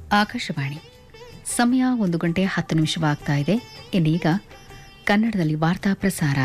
ಆಕಾಶವಾಣಿ ಸಮಯ ಒಂದು ಗಂಟೆ ಹತ್ತು ನಿಮಿಷವಾಗ್ತಾ ಇದೆ ಇನ್ನೀಗ ಕನ್ನಡದಲ್ಲಿ ವಾರ್ತಾ ಪ್ರಸಾರ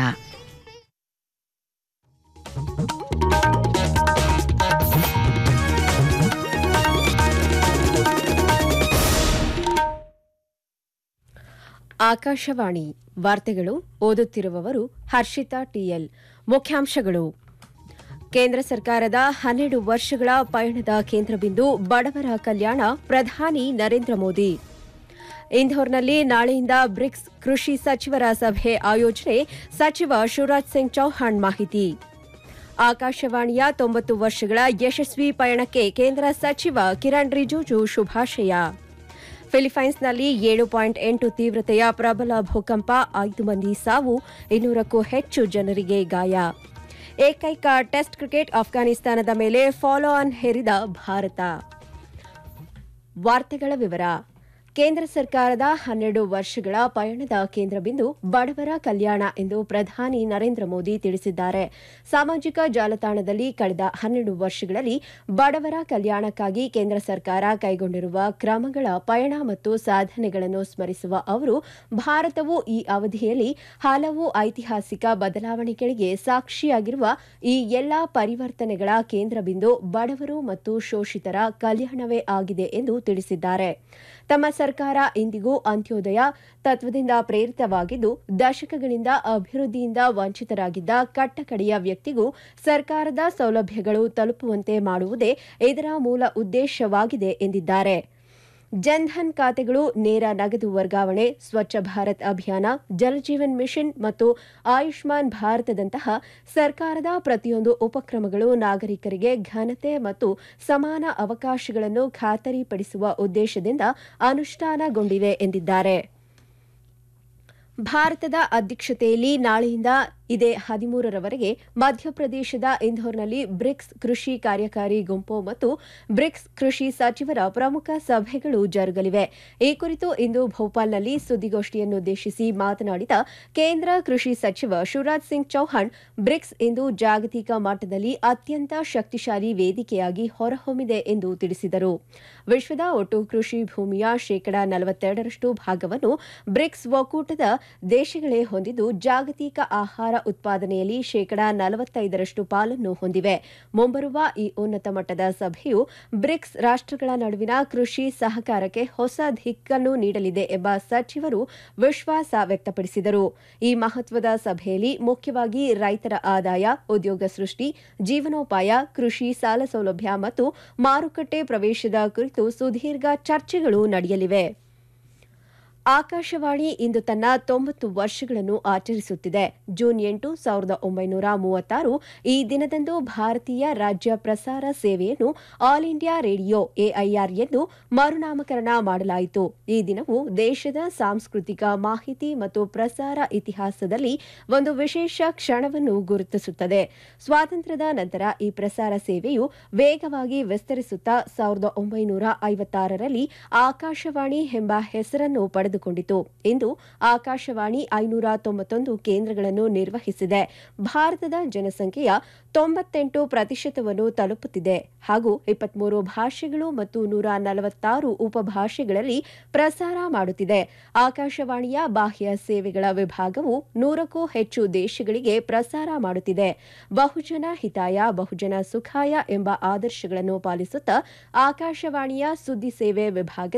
ಆಕಾಶವಾಣಿ ವಾರ್ತೆಗಳು ಓದುತ್ತಿರುವವರು ಹರ್ಷಿತಾ ಟಿಎಲ್ ಮುಖ್ಯಾಂಶಗಳು ಕೇಂದ್ರ ಸರ್ಕಾರದ ಹನ್ನೆರಡು ವರ್ಷಗಳ ಪಯಣದ ಕೇಂದ್ರಬಿಂದು ಬಡವರ ಕಲ್ಯಾಣ ಪ್ರಧಾನಿ ನರೇಂದ್ರ ಮೋದಿ ಇಂಧೋರ್ನಲ್ಲಿ ನಾಳೆಯಿಂದ ಬ್ರಿಕ್ಸ್ ಕೃಷಿ ಸಚಿವರ ಸಭೆ ಆಯೋಜನೆ ಸಚಿವ ಶಿವರಾಜ್ ಸಿಂಗ್ ಚೌಹಾಣ್ ಮಾಹಿತಿ ಆಕಾಶವಾಣಿಯ ತೊಂಬತ್ತು ವರ್ಷಗಳ ಯಶಸ್ವಿ ಪಯಣಕ್ಕೆ ಕೇಂದ್ರ ಸಚಿವ ಕಿರಣ್ ರಿಜಿಜು ಶುಭಾಶಯ ಫಿಲಿಪೈನ್ಸ್ನಲ್ಲಿ ಏಳು ಪಾಯಿಂಟ್ ಎಂಟು ತೀವ್ರತೆಯ ಪ್ರಬಲ ಭೂಕಂಪ ಐದು ಮಂದಿ ಸಾವು ಇನ್ನೂರಕ್ಕೂ ಹೆಚ್ಚು ಜನರಿಗೆ ಗಾಯ ಏಕೈಕ ಟೆಸ್ಟ್ ಕ್ರಿಕೆಟ್ ಅಫ್ಘಾನಿಸ್ತಾನದ ಮೇಲೆ ಫಾಲೋ ಆನ್ ಹೇರಿದ ಭಾರತ ವಾರ್ತೆಗಳ ವಿವರ ಕೇಂದ್ರ ಸರ್ಕಾರದ ಹನ್ನೆರಡು ವರ್ಷಗಳ ಪಯಣದ ಕೇಂದ್ರಬಿಂದು ಬಡವರ ಕಲ್ಯಾಣ ಎಂದು ಪ್ರಧಾನಿ ನರೇಂದ್ರ ಮೋದಿ ತಿಳಿಸಿದ್ದಾರೆ ಸಾಮಾಜಿಕ ಜಾಲತಾಣದಲ್ಲಿ ಕಳೆದ ಹನ್ನೆರಡು ವರ್ಷಗಳಲ್ಲಿ ಬಡವರ ಕಲ್ಯಾಣಕ್ಕಾಗಿ ಕೇಂದ್ರ ಸರ್ಕಾರ ಕೈಗೊಂಡಿರುವ ಕ್ರಮಗಳ ಪಯಣ ಮತ್ತು ಸಾಧನೆಗಳನ್ನು ಸ್ಮರಿಸುವ ಅವರು ಭಾರತವು ಈ ಅವಧಿಯಲ್ಲಿ ಹಲವು ಐತಿಹಾಸಿಕ ಬದಲಾವಣೆಗಳಿಗೆ ಸಾಕ್ಷಿಯಾಗಿರುವ ಈ ಎಲ್ಲಾ ಪರಿವರ್ತನೆಗಳ ಕೇಂದ್ರಬಿಂದು ಬಡವರು ಮತ್ತು ಶೋಷಿತರ ಕಲ್ಯಾಣವೇ ಆಗಿದೆ ಎಂದು ತಿಳಿಸಿದ್ದಾರೆ ತಮ್ಮ ಸರ್ಕಾರ ಇಂದಿಗೂ ಅಂತ್ಯೋದಯ ತತ್ವದಿಂದ ಪ್ರೇರಿತವಾಗಿದ್ದು ದಶಕಗಳಿಂದ ಅಭಿವೃದ್ಧಿಯಿಂದ ವಂಚಿತರಾಗಿದ್ದ ಕಟ್ಟಕಡೆಯ ವ್ಯಕ್ತಿಗೂ ಸರ್ಕಾರದ ಸೌಲಭ್ಯಗಳು ತಲುಪುವಂತೆ ಮಾಡುವುದೇ ಇದರ ಮೂಲ ಉದ್ದೇಶವಾಗಿದೆ ಎಂದಿದ್ದಾರೆ ಜನ್ಧನ್ ಖಾತೆಗಳು ನೇರ ನಗದು ವರ್ಗಾವಣೆ ಸ್ವಚ್ಛ ಭಾರತ್ ಅಭಿಯಾನ ಜಲಜೀವನ್ ಮಿಷನ್ ಮತ್ತು ಆಯುಷ್ಮಾನ್ ಭಾರತದಂತಹ ಸರ್ಕಾರದ ಪ್ರತಿಯೊಂದು ಉಪಕ್ರಮಗಳು ನಾಗರಿಕರಿಗೆ ಘನತೆ ಮತ್ತು ಸಮಾನ ಅವಕಾಶಗಳನ್ನು ಖಾತರಿಪಡಿಸುವ ಉದ್ದೇಶದಿಂದ ಅನುಷ್ಠಾನಗೊಂಡಿವೆ ಎಂದಿದ್ದಾರೆ ಭಾರತದ ಅಧ್ಯಕ್ಷತೆಯಲ್ಲಿ ನಾಳೆಯಿಂದ ಇದೇ ಹದಿಮೂರರವರೆಗೆ ಮಧ್ಯಪ್ರದೇಶದ ಇಂಧೋರ್ನಲ್ಲಿ ಬ್ರಿಕ್ಸ್ ಕೃಷಿ ಕಾರ್ಯಕಾರಿ ಗುಂಪು ಮತ್ತು ಬ್ರಿಕ್ಸ್ ಕೃಷಿ ಸಚಿವರ ಪ್ರಮುಖ ಸಭೆಗಳು ಜರುಗಲಿವೆ ಈ ಕುರಿತು ಇಂದು ಭೋಪಾಲ್ನಲ್ಲಿ ಸುದ್ದಿಗೋಷ್ಠಿಯನ್ನುದ್ದೇಶಿಸಿ ಮಾತನಾಡಿದ ಕೇಂದ್ರ ಕೃಷಿ ಸಚಿವ ಶಿವರಾಜ್ ಸಿಂಗ್ ಚೌಹಾಣ್ ಬ್ರಿಕ್ಸ್ ಇಂದು ಜಾಗತಿಕ ಮಟ್ಟದಲ್ಲಿ ಅತ್ಯಂತ ಶಕ್ತಿಶಾಲಿ ವೇದಿಕೆಯಾಗಿ ಹೊರಹೊಮ್ಮಿದೆ ಎಂದು ತಿಳಿಸಿದರು ವಿಶ್ವದ ಒಟ್ಟು ಕೃಷಿ ಭೂಮಿಯ ಶೇಕಡಾ ನಲವತ್ತೆರಡರಷ್ಟು ಭಾಗವನ್ನು ಬ್ರಿಕ್ಸ್ ಒಕ್ಕೂಟದ ದೇಶಗಳೇ ಹೊಂದಿದ್ದು ಜಾಗತಿಕ ಆಹಾರ ಉತ್ಪಾದನೆಯಲ್ಲಿ ಶೇಕಡಾ ನಲವತ್ತೈದರಷ್ಟು ಪಾಲನ್ನು ಹೊಂದಿವೆ ಮುಂಬರುವ ಈ ಉನ್ನತ ಮಟ್ಟದ ಸಭೆಯು ಬ್ರಿಕ್ಸ್ ರಾಷ್ಟಗಳ ನಡುವಿನ ಕೃಷಿ ಸಹಕಾರಕ್ಕೆ ಹೊಸ ದಿಕ್ಕನ್ನು ನೀಡಲಿದೆ ಎಂಬ ಸಚಿವರು ವಿಶ್ವಾಸ ವ್ಯಕ್ತಪಡಿಸಿದರು ಈ ಮಹತ್ವದ ಸಭೆಯಲ್ಲಿ ಮುಖ್ಯವಾಗಿ ರೈತರ ಆದಾಯ ಉದ್ಯೋಗ ಸೃಷ್ಟಿ ಜೀವನೋಪಾಯ ಕೃಷಿ ಸಾಲ ಸೌಲಭ್ಯ ಮತ್ತು ಮಾರುಕಟ್ಟೆ ಪ್ರವೇಶದ ಕುರಿತು ಸುದೀರ್ಘ ಚರ್ಚೆಗಳು ನಡೆಯಲಿವೆ ಆಕಾಶವಾಣಿ ಇಂದು ತನ್ನ ತೊಂಬತ್ತು ವರ್ಷಗಳನ್ನು ಆಚರಿಸುತ್ತಿದೆ ಜೂನ್ ಎಂಟು ಸಾವಿರದ ಒಂಬೈನೂರ ಮೂವತ್ತಾರು ಈ ದಿನದಂದು ಭಾರತೀಯ ರಾಜ್ಯ ಪ್ರಸಾರ ಸೇವೆಯನ್ನು ಆಲ್ ಇಂಡಿಯಾ ರೇಡಿಯೋ ಎಐಆರ್ ಎಂದು ಮರುನಾಮಕರಣ ಮಾಡಲಾಯಿತು ಈ ದಿನವು ದೇಶದ ಸಾಂಸ್ಕೃತಿಕ ಮಾಹಿತಿ ಮತ್ತು ಪ್ರಸಾರ ಇತಿಹಾಸದಲ್ಲಿ ಒಂದು ವಿಶೇಷ ಕ್ಷಣವನ್ನು ಗುರುತಿಸುತ್ತದೆ ಸ್ವಾತಂತ್ರ್ಯದ ನಂತರ ಈ ಪ್ರಸಾರ ಸೇವೆಯು ವೇಗವಾಗಿ ವಿಸ್ತರಿಸುತ್ತಾ ಸಾವಿರದ ಒಂಬೈನೂರ ಐವತ್ತಾರರಲ್ಲಿ ಆಕಾಶವಾಣಿ ಎಂಬ ಹೆಸರನ್ನು ಪಡೆದು ಕೊಂಡಿತು ಇಂದು ಆಕಾಶವಾಣಿ ಐನೂರ ತೊಂಬತ್ತೊಂದು ಕೇಂದ್ರಗಳನ್ನು ನಿರ್ವಹಿಸಿದೆ ಭಾರತದ ಜನಸಂಖ್ಯೆಯ ತೊಂಬತ್ತೆಂಟು ಪ್ರತಿಶತವನ್ನು ತಲುಪುತ್ತಿದೆ ಹಾಗೂ ಇಪ್ಪತ್ಮೂರು ಭಾಷೆಗಳು ಮತ್ತು ನೂರ ನಲವತ್ತಾರು ಉಪಭಾಷೆಗಳಲ್ಲಿ ಪ್ರಸಾರ ಮಾಡುತ್ತಿದೆ ಆಕಾಶವಾಣಿಯ ಬಾಹ್ಯ ಸೇವೆಗಳ ವಿಭಾಗವು ನೂರಕ್ಕೂ ಹೆಚ್ಚು ದೇಶಗಳಿಗೆ ಪ್ರಸಾರ ಮಾಡುತ್ತಿದೆ ಬಹುಜನ ಹಿತಾಯ ಬಹುಜನ ಸುಖಾಯ ಎಂಬ ಆದರ್ಶಗಳನ್ನು ಪಾಲಿಸುತ್ತಾ ಆಕಾಶವಾಣಿಯ ಸುದ್ದಿ ಸೇವೆ ವಿಭಾಗದ